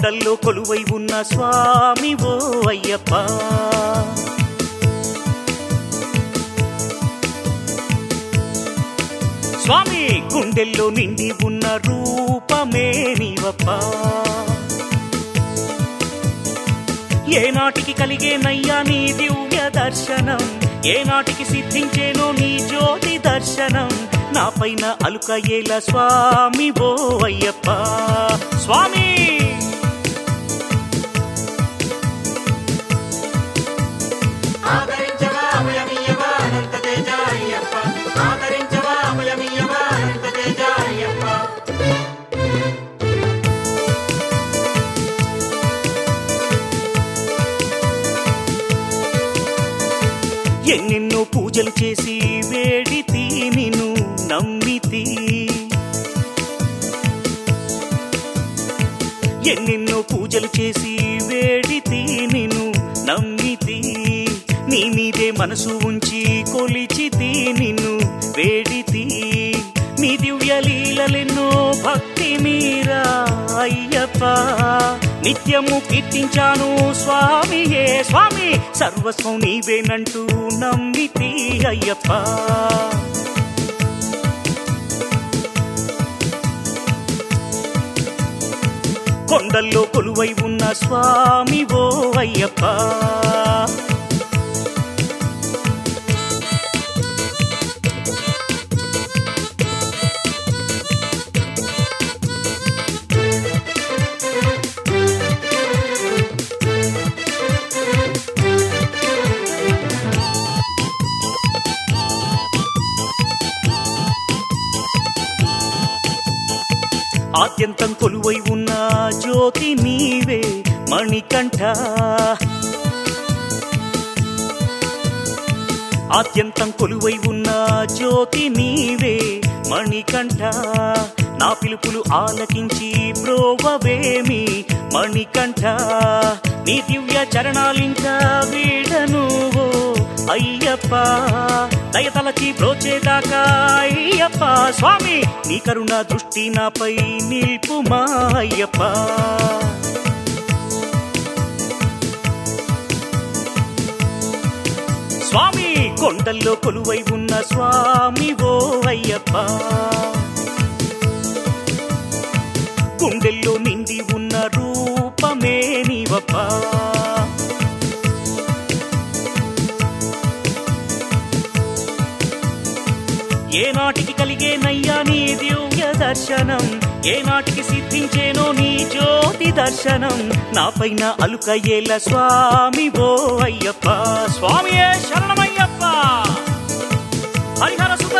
కొండల్లో కొలువై ఉన్న స్వామి ఓ అయ్యప్ప స్వామి గుండెల్లో నిండి ఉన్న రూపమే నీవప్ప ఏనాటికి కలిగేనయ్యా నీ దివ్య దర్శనం ఏనాటికి సిద్ధించేనో నీ జ్యోతి దర్శనం నా పైన అలుకయ్యేలా స్వామి ఓ అయ్యప్ప స్వామి ఆదరించవా అభయమియ్యవా అనంత తేజ అయ్యప్ప ఆదరించవా అభయమియ్యవా అనంత తేజ అయ్యప్ప ఎన్నెన్నో పూజలు చేసి వేడితి నిన్ను నమ్మితి ఎన్నెన్నో పూజలు చేసి వేడితి నిన్ను నమ్మితి నీ మీదే మనసు ఉంచి కొలిచితి నిన్ను వేడితి నీ దివ్య లీలలెన్నో భక్తి మీరా అయ్యప్ప నిత్యము కీర్తించాను స్వామియే స్వామి సర్వస్వం నీవేనంటూ నమ్మితి అయ్యప్ప కొండల్లో కొలువై ఉన్న స్వామి ఓ అయ్యప్ప ఆద్యంతం కొలువై ఉన్న జ్యోతి నీవే మణికంఠ ఆద్యంతం కొలువై ఉన్న జ్యోతి నీవే మణికంఠ నా పిలుపులు ఆలకించి బ్రోవవేమి మణికంఠ నీ దివ్య చరణాలింకా వీడను ఓ అయ్యప్ప దయతలచి బ్రోచేదాకా అయ్యప్ప స్వామి నీ కరుణ దృష్టి నాపై నిల్పుమా అయ్యప్ప స్వామి కొండల్లో కొలువై ఉన్న స్వామి ఓ అయ్యప్ప గుండెల్లో నిండి ఉన్న రూపమే నీవప్ప ఏనాటికి కలిగేనయ్యా నీ దివ్య దర్శనం ఏనాటికి సిద్ధించేనో నీ జ్యోతి దర్శనం నా పైన అలుకయ్యేల స్వామి ఓ అయ్యప్ప స్వామియే శరణమయ్యప్ప హరిహర సుత